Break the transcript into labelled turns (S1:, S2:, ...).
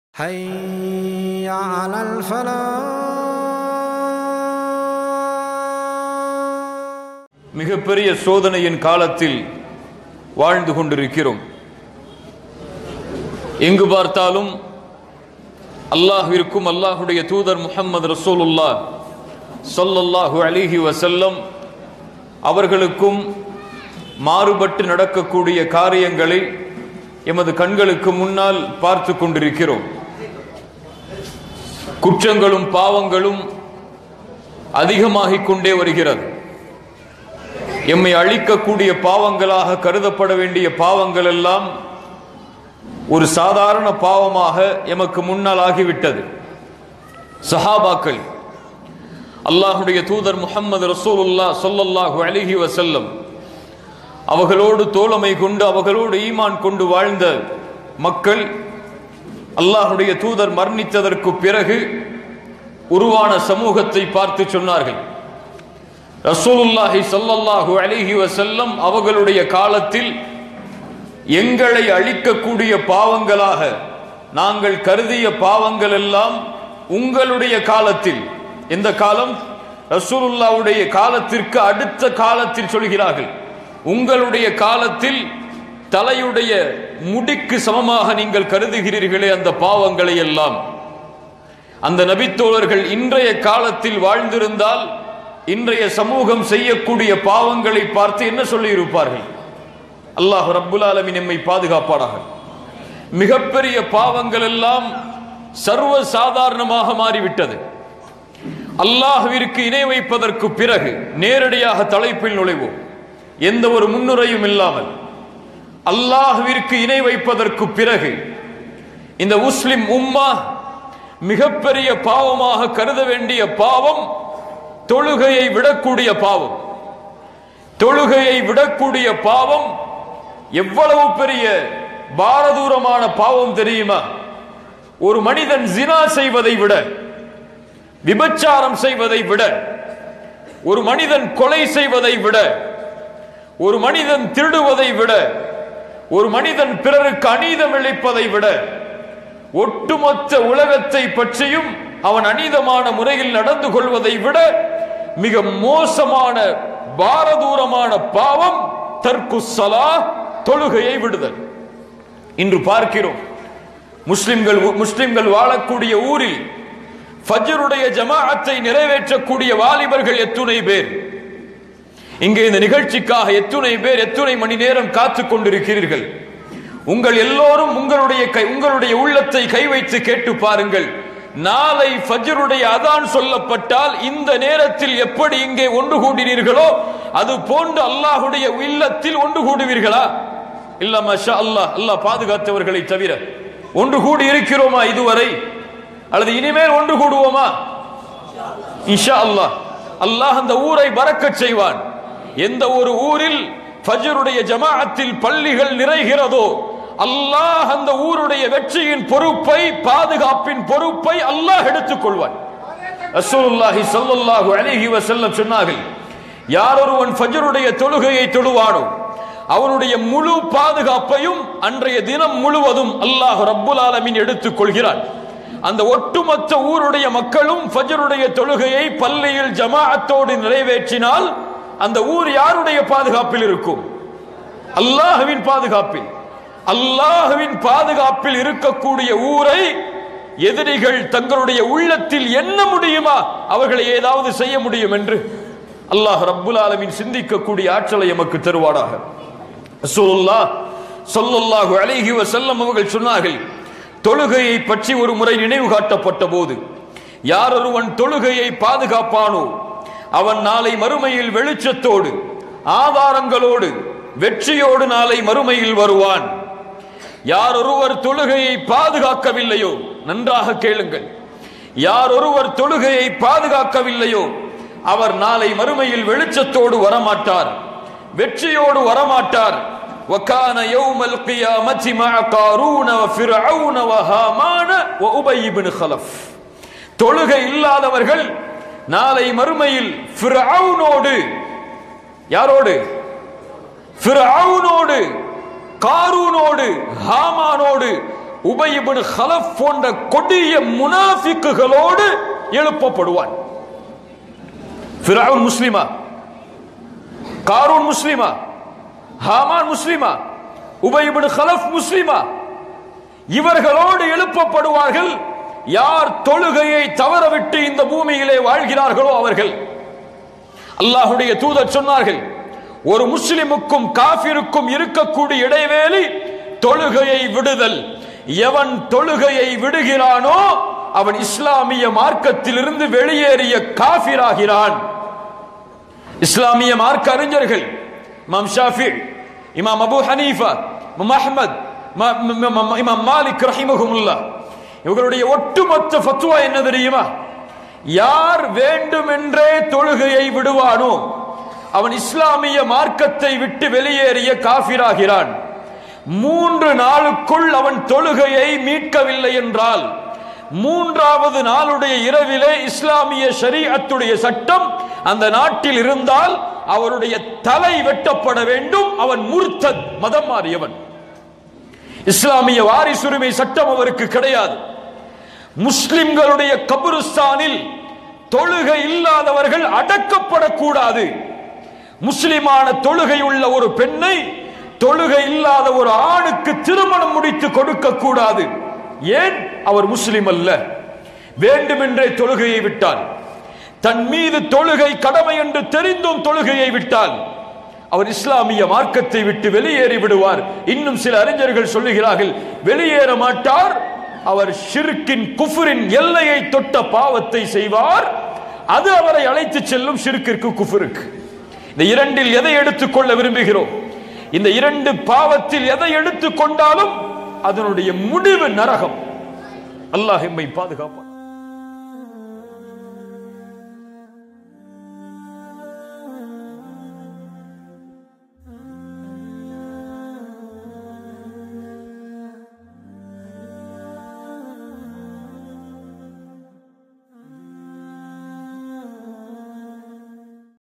S1: حي على الفلاح
S2: மிகப்பெரிய சோதனையின் காலத்தில் வாழ்ந்து கொண்டிருக்கிறோம் எங்கு பார்த்தாலும் அல்லாஹ்விற்கும் அல்லாஹுடைய தூதர் முஹம்மது ரசூலுல்லா ஸல்லல்லாஹு அலைஹி வஸல்லம் அவர்களுக்கும் மாறுபட்டு நடக்கக்கூடிய காரியங்களை எமது கண்களுக்கு முன்னால் பார்த்து கொண்டிருக்கிறோம் குற்றங்களும் பாவங்களும் அதிகமாகிக் கொண்டே வருகிறது எம்மை அழிக்கக்கூடிய பாவங்களாக கருதப்பட வேண்டிய பாவங்கள் எல்லாம் ஒரு சாதாரண பாவமாக எமக்கு முன்னால் ஆகிவிட்டது சஹாபாக்கள் அல்லாஹுடைய தூதர் முஹம்மது ரசூலுல்லா சொல்லல்லாஹு அலிஹி வசல்லம் அவர்களோடு தோழமை கொண்டு அவர்களோடு ஈமான் கொண்டு வாழ்ந்த மக்கள் அல்லாஹுடைய தூதர் மரணித்ததற்கு பிறகு உருவான சமூகத்தை பார்த்து சொன்னார்கள் ரசூலுல்லாஹி ஸல்லல்லாஹு அலைஹி வஸல்லம் அவர்களுடைய காலத்தில் எங்களை அழிக்கக்கூடிய பாவங்களாக நாங்கள் கருதிய பாவங்கள் எல்லாம் உங்களுடைய காலத்தில் எந்த காலம் ரசூலுல்லாவுடைய காலத்திற்கு அடுத்த காலத்தில் சொல்கிறார்கள் உங்களுடைய காலத்தில் தலையுடைய முடிக்கு சமமாக நீங்கள் கருதுகிறீர்களே அந்த பாவங்களை எல்லாம் அந்த நபித்தோழர்கள் இன்றைய காலத்தில் வாழ்ந்திருந்தால் இன்றைய சமூகம் செய்யக்கூடிய பாவங்களை பார்த்து என்ன சொல்லி இருப்பார்கள் அல்லாஹ் ரப்புல் ஆலமின் எம்மை பாதுகாப்பானாக மிகப்பெரிய பாவங்கள் எல்லாம் சர்வ சாதாரணமாக மாறிவிட்டது அல்லாஹ்விற்கு இணை வைப்பதற்கு பிறகு நேரடியாக தலைப்பில் நுழைவோம் எந்த ஒரு முன்னுரையும் இல்லாமல் அல்லாஹ்விற்கு இணை வைப்பதற்கு பிறகு இந்த முஸ்லிம் உம்மா மிகப்பெரிய பாவமாக கருத வேண்டிய பாவம் தொழுகையை விடக்கூடிய பாவம் தொழுகையை விடக்கூடிய பாவம் எவ்வளவு பெரிய பாரதூரமான பாவம் தெரியுமா ஒரு மனிதன் ஜினா செய்வதை விட விபச்சாரம் செய்வதை விட ஒரு மனிதன் கொலை செய்வதை விட ஒரு மனிதன் திருடுவதை விட ஒரு மனிதன் பிறருக்கு அநீதம் இழைப்பதை விட ஒட்டுமொத்த உலகத்தை பற்றியும் அவன் அநீதமான முறையில் நடந்து கொள்வதை விட மிக மோசமான பாரதூரமான பாவம் தற்கு சலா தொழுகையை விடுதல் இன்று பார்க்கிறோம் முஸ்லிம்கள் முஸ்லிம்கள் வாழக்கூடிய ஊரில் ஃபஜ்ருடைய ஜமாஅத்தை நிறைவேற்றக்கூடிய வாலிபர்கள் எத்துணை பேர் இங்கே இந்த நிகழ்ச்சிக்காக எத்துணை பேர் எத்துணை மணி நேரம் காத்து கொண்டிருக்கிறீர்கள் உங்கள் எல்லோரும் உங்களுடைய கை உங்களுடைய உள்ளத்தை கை வைத்து கேட்டு பாருங்கள் நாளை ஃபஜ்ருடைய அதான் சொல்லப்பட்டால் இந்த நேரத்தில் எப்படி இங்கே ஒன்று கூடினீர்களோ அது போன்று அல்லாஹுடைய இல்லத்தில் ஒன்று கூடுவீர்களா இல்ல மஷா அல்லாஹ் அல்லாஹ் பாதுகாத்தவர்களை தவிர ஒன்று கூடி இருக்கிறோமா இதுவரை அல்லது இனிமேல் ஒன்று கூடுவோமா இன்ஷா அல்லாஹ் அல்லாஹ் அந்த ஊரை பறக்கச் செய்வான் எந்த ஒரு ஊரில் ஃபஜருடைய ஜமாஅத்தில் பள்ளிகள் நிறைகிறதோ அல்லாஹ் அந்த ஊருடைய வெற்றியின் பொறுப்பை பாதுகாப்பின் பொறுப்பை அல்லாஹ் எடுத்துக் கொள்வான் ரசூலுல்லாஹி ஸல்லல்லாஹு அலைஹி வஸல்லம் சொன்னார்கள் யார் ஒருவன் ஃபஜருடைய தொழுகையை தொழுவானோ அவனுடைய முழு பாதுகாப்பையும் அன்றைய தினம் முழுவதும் அல்லாஹ் ரப்புல் ஆலமீன் எடுத்துக் கொள்கிறான் அந்த ஒட்டுமொத்த ஊருடைய மக்களும் ஃபஜருடைய தொழுகையை பள்ளியில் ஜமாஅத்தோடு நிறைவேற்றினால் அந்த ஊர் யாருடைய பாதுகாப்பில் இருக்கும் அல்லாஹுவின் பாதுகாப்பில் அல்லாஹுவின் பாதுகாப்பில் இருக்கக்கூடிய ஊரை எதிரிகள் தங்களுடைய உள்ளத்தில் என்ன முடியுமா அவர்களை ஏதாவது செய்ய முடியும் என்று அல்லாஹ் ரப்புல் ஆலமின் சிந்திக்கக்கூடிய ஆற்றலை எமக்கு தருவாடாக ரசூலுல்லாஹ் ஸல்லல்லாஹு அலைஹி வஸல்லம் அவர்கள் சொன்னார்கள் தொழுகையை பற்றி ஒரு முறை நினைவு காட்டப்பட்ட போது யார் ஒருவன் தொழுகையை பாதுகாப்பானோ அவன் நாளை மறுமையில் வெளிச்சத்தோடு ஆதாரங்களோடு வெற்றியோடு நாளை மறுமையில் வருவான் யார் ஒருவர் தொழுகையை பாதுகாக்கவில்லையோ நன்றாக கேளுங்கள் யார் ஒருவர் தொழுகையை பாதுகாக்கவில்லையோ அவர் நாளை மறுமையில் வெளிச்சத்தோடு வரமாட்டார் வெற்றியோடு வரமாட்டார் وكان يوم القيامة مع قارون وفرعون وهامان وأبي بن خلف தொழுகை இல்லாதவர்கள் நாளை மறுமையில் ஃபிரௌனோடு யாரோடு ஃபிரௌனோடு காரூனோடு ஹாமானோடு உபயிபின் ஹலப் போன்ற கொடிய முனாஃபிக்குகளோடு எழுப்பப்படுவான் ஃபிரௌன் முஸ்லிமா காரூன் முஸ்லிமா ஹாமான் முஸ்லிமா உபயிபின் ஹலப் முஸ்லிமா இவர்களோடு எழுப்பப்படுவார்கள் யார் தொழுகையை தவறவிட்டு இந்த பூமியிலே வாழ்கிறார்களோ அவர்கள் அல்லாஹுடைய தூதர் சொன்னார்கள் ஒரு முஸ்லிமுக்கும் காபிருக்கும் இருக்கக்கூடிய இடைவேளை தொழுகையை விடுதல் எவன் தொழுகையை விடுகிறானோ அவன் இஸ்லாமிய மார்க்கத்திலிருந்து வெளியேறிய காபிராகிறான் இஸ்லாமிய மார்க்க அறிஞர்கள் இமாம் ஷாஃபி இமாம் அபு ஹனீஃபா இமாம் அஹ்மத் ம- ம- ம- இமாம் மாலிக் ரஹிமஹுமுல்லா இவர்களுடைய ஒட்டுமொத்த ஃபத்வா என்ன தெரியுமா யார் வேண்டுமென்றே தொழுகையை விடுவானோ அவன் இஸ்லாமிய மார்க்கத்தை விட்டு வெளியேறிய காபிராகிறான் மூன்று நாளுக்குள் அவன் தொழுகையை மீட்கவில்லை என்றால் மூன்றாவது நாளுடைய இரவிலே இஸ்லாமிய ஷரீஅத்துடைய சட்டம் அந்த நாட்டில் இருந்தால் அவருடைய தலை வெட்டப்பட வேண்டும் அவன் முர்த்தத் மதம் மாறியவன் இஸ்லாமிய வாரிசுரிமை சட்டம் அவருக்கு கிடையாது முஸ்லிம்களுடைய கபருஸ்தானில் தொழுகை இல்லாதவர்கள் அடக்கப்படக்கூடாது முஸ்லிமான தொழுகை உள்ள ஒரு பெண்ணை தொழுகை இல்லாத ஒரு ஆணுக்கு திருமணம் முடித்து கொடுக்க கூடாது ஏன் அவர் முஸ்லிம் அல்ல வேண்டுமென்றே தொழுகையை விட்டார் தன் மீது தொழுகை கடமை என்று தெரிந்தும் தொழுகையை விட்டால் அவர் இஸ்லாமிய மார்க்கத்தை விட்டு வெளியேறி விடுவார் இன்னும் சில அறிஞர்கள் சொல்லுகிறார்கள் வெளியேற மாட்டார் அவர் ஷிர்கின் குஃபுரின் எல்லையை தொட்ட பாவத்தை செய்வார் அது அவரை அழைத்து செல்லும் ஷிர்கிற்கு குஃபுருக்கு இந்த இரண்டில் எதை எடுத்துக்கொள்ள விரும்புகிறோம் இந்த இரண்டு பாவத்தில் எதை எடுத்துக்கொண்டாலும் அதனுடைய முடிவு நரகம் அல்லாஹ் எம்மை பாதுகாப்பான்